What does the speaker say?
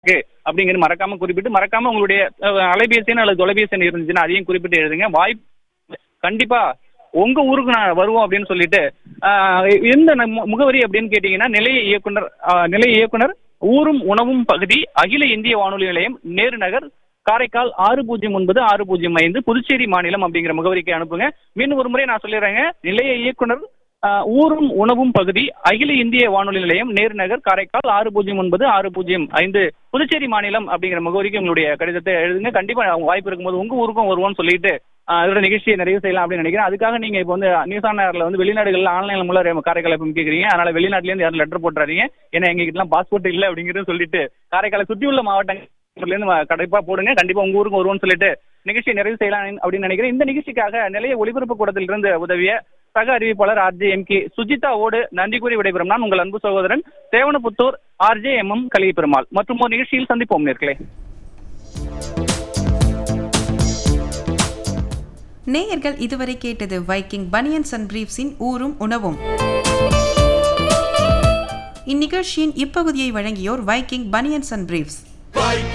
இருக்கு அப்படிங்கிறது மறக்காம குறிப்பிட்டு மறக்காம உங்களுடைய அஹ், அலைபேசி எண் அல்லது தொலைபேசி எண் இருந்துச்சுன்னா அதையும் குறிப்பிட்டு எழுதுங்க வாய்ப்பு கண்டிப்பா உங்க ஊருக்கு நான் வருவோம் அப்படின்னு சொல்லிட்டு ஆஹ், எந்த நம்- முகவரி அப்படின்னு கேட்டீங்கன்னா நிலைய இயக்குனர் ஆஹ், நிலைய இயக்குனர் ஊரும் உணவும் பகுதி அகில இந்திய வானொலி நிலையம் நேரு நகர் காரைக்கால் ஆறு பூஜ்ஜியம் ஒன்பது ஆறு பூஜ்ஜியம் ஐந்து புதுச்சேரி மாநிலம் அப்படிங்கிற முகவரிக்கு அனுப்புங்க மீண்டும் ஒரு முறை நான் சொல்லிடுறேங்க நிலைய இயக்குனர் ஆஹ், ஊரும் உணவும் பகுதி அகில இந்திய வானொலி நிலையம் நேரு நகர் காரைக்கால் ஆறு பூஜ்ஜியம் ஒன்பது ஆறு பூஜ்ஜியம் ஐந்து புதுச்சேரி மாநிலம் அப்படிங்கிற முகவரிக்கு உங்களுடைய கடிதத்தை எழுதுங்க கண்டிப்பா அவங்க வாய்ப்பு இருக்கும்போது உங்க ஊருக்கும் வருவோம்னு சொல்லிட்டு ஆஹ், இதோட நிகழ்ச்சியை நிறைவு செய்யலாம் அப்படின்னு நினைக்கிறேன் அதுக்காக நீங்க இப்போ வந்து நியூஸ் ஆன் ஏர்ல வந்து வெளிநாடுகள்ல ஆன்லைன் மூலம் காரைக்கால் எப்பவும் கேட்குறீங்க அதனால வெளிநாட்டுல இருந்து யாரும் லெட்டர் போட்டுறாதீங்க ஏன்னா எங்க கிட்டலாம் பாஸ்போர்ட் இல்லை அப்படிங்கிறது சொல்லிட்டு காரைக்காலை சுற்றியுள்ள மாவட்டங்கள்ல இருந்து ம- கண்டிப்பா போடுங்க கண்டிப்பா உங்க ஊருக்கு வருவோம்னு சொல்லிட்டு நிகழ்ச்சியை நிறைவு செய்யலாம் அப்படின்னு நினைக்கிறேன் இந்த நிகழ்ச்சிக்காக நிலைய ஒளிபரப்பு கூடத்திலிருந்து உதவிய சக அறிவிப்பாளர் ஆர்ஜே எம் கே சுஜிதாவோடு நன்றி கூறி விடைபெறும் நான் உங்கள் அன்பு சகோதரன் Devanaputhur RJ M M Kaliya Perumal மற்றும் ஒரு நிகழ்ச்சியில் சந்திப்போம் நேர்களே நேயர்கள் இதுவரை கேட்டது வைக்கிங் பனியன்ஸ் அண்ட் பிரீஃப்ஸின் ஊரும் உணவும் இந்நிகழ்ச்சியின் இப்பகுதியை வழங்கியோர் வைக்கிங் பனியன்ஸ் அண்ட் பிரீஃப்ஸ்